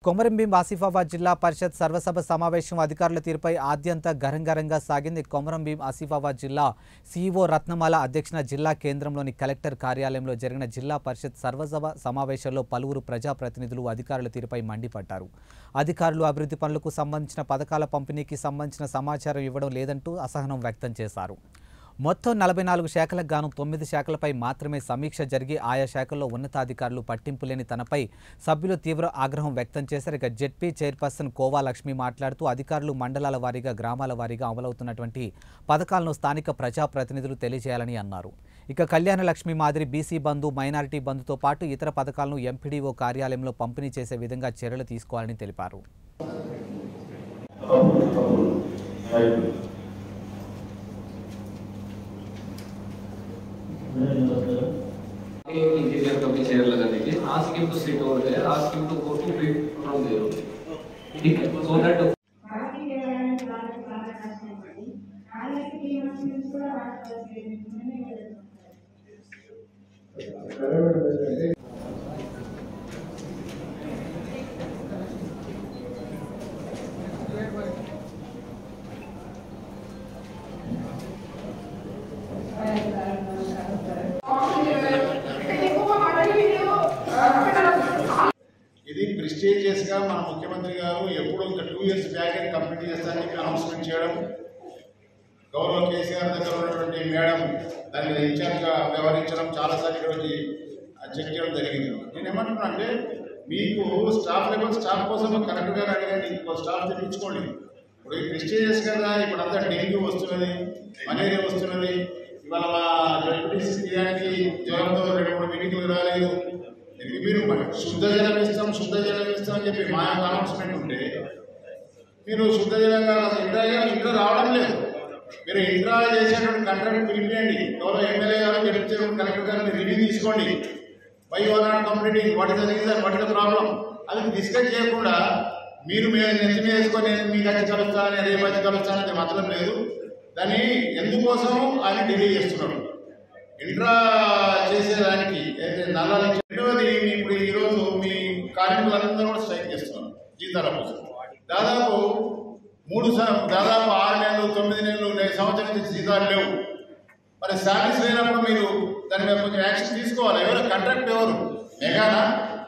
కొమరంభీం ఆసిఫాబాద్ జిల్లా పరిషత్ సర్వసభ సమావేశం అధికారుల తీరుపై ఆద్యంత గరంగరంగా సాగింది కొమరంభీం ఆసిఫాబాద్ జిల్లా సీఈఓ రత్నమాల అధ్యక్షన జిల్లా కేంద్రంలోని కలెక్టర్ కార్యాలయంలో జరిగిన జిల్లా పరిషత్ సర్వసభ సమావేశంలో పలువురు ప్రజాప్రతినిధులు అధికారుల తీరుపై మండిపడ్డారు అధికారులు అభివృద్ధి పనులకు సంబంధించిన పథకాల పంపిణీకి సంబంధించిన సమాచారం ఇవ్వడం లేదంటూ అసహనం వ్యక్తం చేశారు మొత్తం నలభై నాలుగు శాఖలకు గాను తొమ్మిది శాఖలపై మాత్రమే సమీక్ష జరిగి ఆయా శాఖల్లో ఉన్నతాధికారులు పట్టింపు లేని తనపై సభ్యులు తీవ్ర ఆగ్రహం వ్యక్తం చేశారు ఇక జెడ్పీ చైర్పర్సన్ కోవా లక్ష్మి మాట్లాడుతూ అధికారులు మండలాల వారీగా గ్రామాల వారీగా అమలవుతున్నటువంటి పథకాలను స్థానిక ప్రజాప్రతినిధులు తెలియజేయాలని అన్నారు ఇక కళ్యాణ లక్ష్మి మాదిరి బీసీ బంధు మైనారిటీ బంధుతో పాటు ఇతర పథకాలను ఎంపీడీఓ కార్యాలయంలో పంపిణీ చేసే విధంగా చర్యలు తీసుకోవాలని తెలిపారు इंजीनियर का भी चेयर लगा दीजिए ask him to sit over there ask him to go two feet from there ठीक है सो दैट పార్టీ చేయడానికి వాళ్ళకి బాగా కష్టపడి వాళ్ళకి టీఎంసీ కూడా వాళ్ళకి ఇది ప్రెస్టీజియస్ గా మన ముఖ్యమంత్రి గారు ఎప్పుడు ఇంకా టూ ఇయర్స్ బ్యాక్ కంప్లీట్ చేస్తారని చెప్పి అనౌన్స్మెంట్ చేయడం గౌరవ కేసీఆర్ దగ్గర ఉన్నటువంటి మేడం దాని మీద ఇన్ఛార్జ్ గా వ్యవహరించడం చాలాసార్లు ఇక్కడ వచ్చి చెక్ చేయడం జరిగింది నేను ఏమంటున్నా అంటే మీకు స్టాఫ్ లెవెల్ స్టాఫ్ కోసం కరెక్ట్ గా అడగండి ఇంకో స్టాఫ్ తెప్పించుకోండి ఇప్పుడు ఈ ప్రెస్టీజియస్ కదా ఇప్పుడు అంతా డెంగ్యూ వస్తున్నది మలేరియా వస్తున్నది ఇవాళ మా జడ్పీటీసీ తీయడానికి జ్వరంతో రెండు మూడు మీటింగ్లు రాలేదు దీనికి మీరు శుద్ధ జలం ఇస్తాం శుద్ధ జలం ఇస్తాం అని చెప్పి మా యొక్క అనౌన్స్మెంట్ ఉంటే మీరు శుద్ధ జలంగా ఇంట్రా ఇంట్రా రావడం లేదు మీరు ఇంట్రా చేసేటువంటి కంట్రాక్ట్ పిలిపియండి గౌరవ ఎమ్మెల్యే గారు జడ్పీ కలెక్టర్ గారు రివ్యూ తీసుకోండి why are not completing what is the reason what is the problem అది డిస్కస్ చేయకుండా మీరు మేము నెత్తి మీద వేసుకొని నేను మీకు వచ్చి కలుస్తానని రేపు వచ్చి కలుస్తానని మాత్రం లేదు దాన్ని ఎందుకోసం ఆయన డిలే చేస్తున్నారు ఇంట్రా చేసేదానికి అయితే నల్లాలు ఇచ్చే- రెండవది మీ ఇప్పుడు ఈరోజు మీ కార్మికులందరూ కూడా స్ట్రైక్ చేస్తున్నారు జీతాల కోసం దాదాపు మూడు సం- దాదాపు ఆరు నెలలు తొమ్మిది నెలలు నే- సంవత్సరం నుంచి జీతాలు లేవు మరి శాలరీస్ లేనప్పుడు మీరు దాని మీద కొంచెం యాక్షన్ తీసుకోవాలి ఎవరు కాంట్రాక్ట్ ఎవరు మెగానా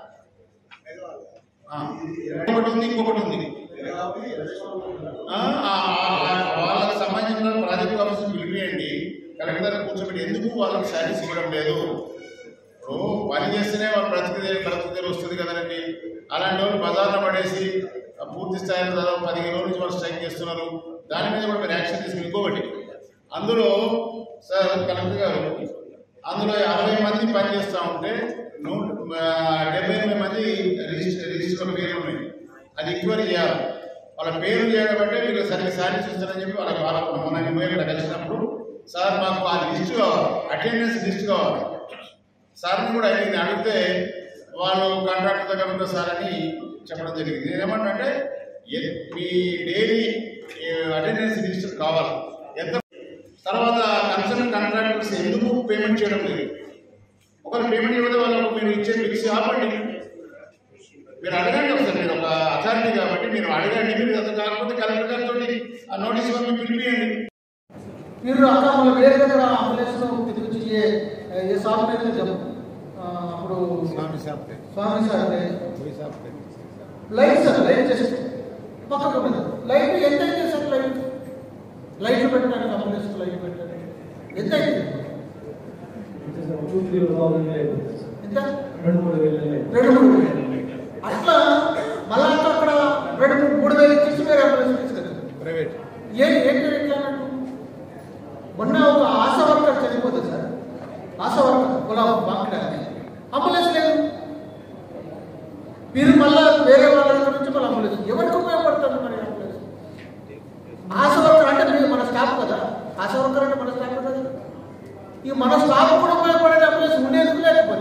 ఆ, ఒకటి ఉంది ఇంకొకటి ఉంది ఆ, ఆ, ఆ, వాళ్ళకి సంబంధించిన ప్రాజెక్ట్ ఆఫీస్ పిలిపియండి కలెక్టర్ కూర్చోబెట్టి ఎందుకు వాళ్ళకి శాలరీస్ ఇవ్వడం లేదు ఇప్పుడు పని చేస్తేనే వాళ్ళ బ్రతికి బ్రతికి వస్తుంది కదండి అలాంటి వాళ్ళు బజార్లో పడేసి ఆ పూర్తి స్థాయిలో దాదాపు పదిహేను రోజుల నుంచి వాళ్ళు స్ట్రైక్ చేస్తున్నారు దాని మీద కూడా మీరు యాక్షన్ తీసుకుని ఇంకొకటి అందులో సార్ కలెక్టర్ గారు అందులో అరవై మంది పని చేస్తూ ఉంటే నూట ఆ, డెబ్బై ఎనిమిది మంది రిజిస్టర్ రిజిస్టర్ పేర్లు ఉన్నాయి అది ఎంక్వైరీ చేయాలి వాళ్ళ పేరు చేయడం అంటే మీరు సరిగ్గా శాలరీస్ ఇస్తారని చెప్పి వాళ్ళకి వాళ్ళ మొన్న నేను ఇక్కడ కలిసినప్పుడు సార్ మాకు ఆ లిస్ట్ కావాలి అటెండెన్స్ లిస్ట్ కావాలి సార్ని కూడా అడిగింది అడిగితే వాళ్ళు కాంట్రాక్ట్ దగ్గర ఉంటారు సార్ అని చెప్పడం జరిగింది నేనేమంటా అంటే ఎ- మీ డైలీ అటెండెన్స్ రిజిస్టర్ కావాలి ఎంత తర్వాత కన్సర్న్ కాంట్రాక్టర్స్ ఎందుకు పేమెంట్ చేయడం లేదు ఒకరు పేమెంట్ ఇవ్వడం వాళ్ళకు మీరు ఇచ్చే ఫిక్స్ ఆపండి మీరు అడగండి ఒకసారి మీరు ఒక అథారిటీ కాబట్టి మీరు అడగండి మీరు అది కాకపోతే కలెక్టర్ గారితో ఆ నోటీస్ పంపి పిలిపియండి మీరు అక్కడ మన వేరే దగ్గర అంబులెన్స్ తిరిగి ఏ ఏ షాప్ అయితే చెప్పు ఆ, అప్పుడు Swami sir light sir light just పక్కకు మీద లైట్ ఎంత అయితే సార్ లైట్ లైట్ పెట్టడానికి అంబులెన్స్ లైట్ పెట్టడానికి ఎంత అయింది ఎంత రెండు మూడు వేలు అట్లా మళ్ళా అక్కడ రెండు మూడు మూడు వేలు ఇచ్చేసి వేరే అంబులెన్స్ తీసుకెళ్ళారు ప్రైవేట్ ఏం ఏంటి ఎట్లా అన్నట్టు మొన్న ఒక ఆశా వర్కర్ చనిపోతుంది సార్ ఆశా వర్కర్ గులాబ్ బాంకడ అంబులెన్స్ లేదు మీరు మళ్ళా వేరే వాళ్ళ దగ్గర నుంచి మళ్ళీ అంబులెన్స్ ఎవరికి ఉపయోగపడుతుంది మరి అంబులెన్స్ ఆశా వర్కర్ అంటే మీరు మన స్టాఫ్ కదా ఆశా వర్కర్ అంటే మన స్టాఫ్ కదా ఈ మన స్టాఫ్ కూడా ఉపయోగపడే అంబులెన్స్ ఉండేందుకు లేకపోతే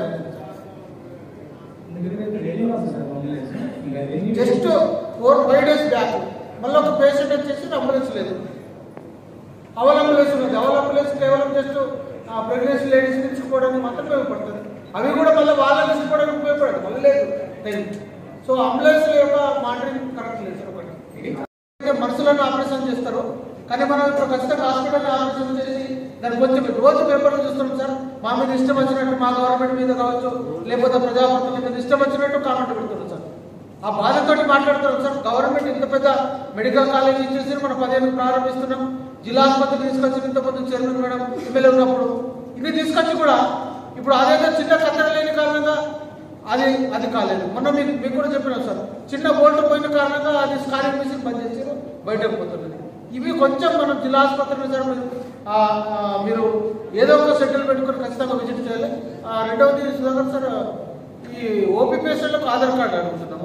just four five days back మళ్ళీ ఒక పేషెంట్ వచ్చేసి అంబులెన్స్ లేదు అవల్ అంబులెన్స్ ఉంది అవల్ అంబులెన్స్ కేవలం జస్ట్ ప్రెగ్నెన్సీ లేడీస్ తీసుకోవడానికి మాత్రమే ఉపయోగపడుతుంది అవి కూడా మళ్ళీ వాళ్ళని తీసుకోవడానికి ఉపయోగపడదు మళ్ళీ లేదు టైం సో అంబులెన్స్ యొక్క మానిటరింగ్ కరెక్ట్ లేదు సార్ ఒకటి అయితే మనసులను ఆపరేషన్ చేస్తారు కానీ మనం ఇప్పుడు ఖచ్చితంగా హాస్పిటల్ ఆపరేషన్ చేసి దాన్ని కొంచెం రోజు పేపర్లో చూస్తున్నాం సార్ మా మీద ఇష్టం వచ్చినట్టు మా గవర్నమెంట్ మీద కావచ్చు లేకపోతే ప్రజాప్రతినిధుల మీద ఇష్టం వచ్చినట్టు కామెంట్ పెడుతున్నారు సార్ ఆ బాధతోటి మాట్లాడుతున్నాం సార్ గవర్నమెంట్ ఇంత పెద్ద మెడికల్ కాలేజ్ ఇచ్చేసి మనం పదిహేను ప్రారంభిస్తున్నాం జిల్లా ఆసుపత్రి తీసుకొచ్చి ఇంతమంది చైర్మన్ మేడం ఎమ్మెల్యే ఉన్నప్పుడు ఇన్ని తీసుకొచ్చి కూడా ఇప్పుడు అదేదో చిన్న కట్టడం లేని కారణంగా అది అది కాలేదు మొన్న మీకు మీకు కూడా చెప్పినాం సార్ చిన్న బోల్ట్ పోయిన కారణంగా అది స్కానింగ్ మిషన్ బంద్ చేసి బయటకు పోతున్నది ఇవి కొంచెం మనం జిల్లా ఆసుపత్రిలో సార్ మీరు ఆ, ఆ, మీరు ఏదో ఒక సెటిల్ పెట్టుకొని ఖచ్చితంగా విజిట్ చేయాలి ఆ, రెండవది సుధాకర్ సార్ ఈ ఓపీ పేషెంట్లకు ఆధార్ కార్డు అడుగుతున్నాం